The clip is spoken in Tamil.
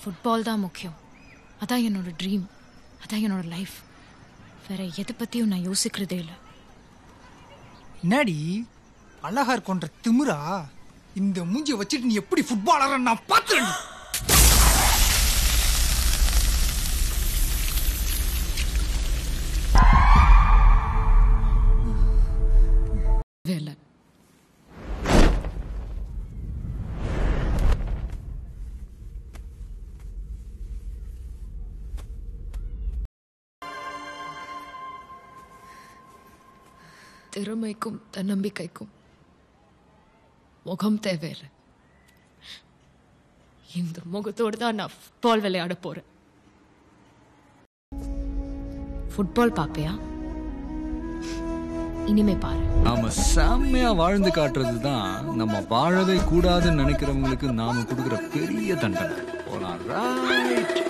ஃபுட்பால் தான் முக்கியம் அதான் என்னோட ட்ரீம் அதான் என்னோட லைஃப் வேற எதை பற்றியும் நான் யோசிக்கிறதே இல்லை என்னடி அழகா இருக்கோன்ற திமிரா இந்த மூஞ்சிய வச்சுட்டு நீ எப்படி ஃபுட்பாலர் நான் பார்த்துறேன் வேலை திறமைக்கும் தன்னம்பிக்கைக்கும் முகம் தேவையில்லை இந்த முகத்தோடு தான் நான் ஃபுட்பால் விளையாட போறேன் ஃபுட்பால் பாப்பியா இனிமே பாரு நாம செம்மையா வாழ்ந்து காட்டுறது தான் நம்ம வாழவே கூடாதுன்னு நினைக்கிறவங்களுக்கு நாம கொடுக்குற பெரிய தண்டனை போலாம் right.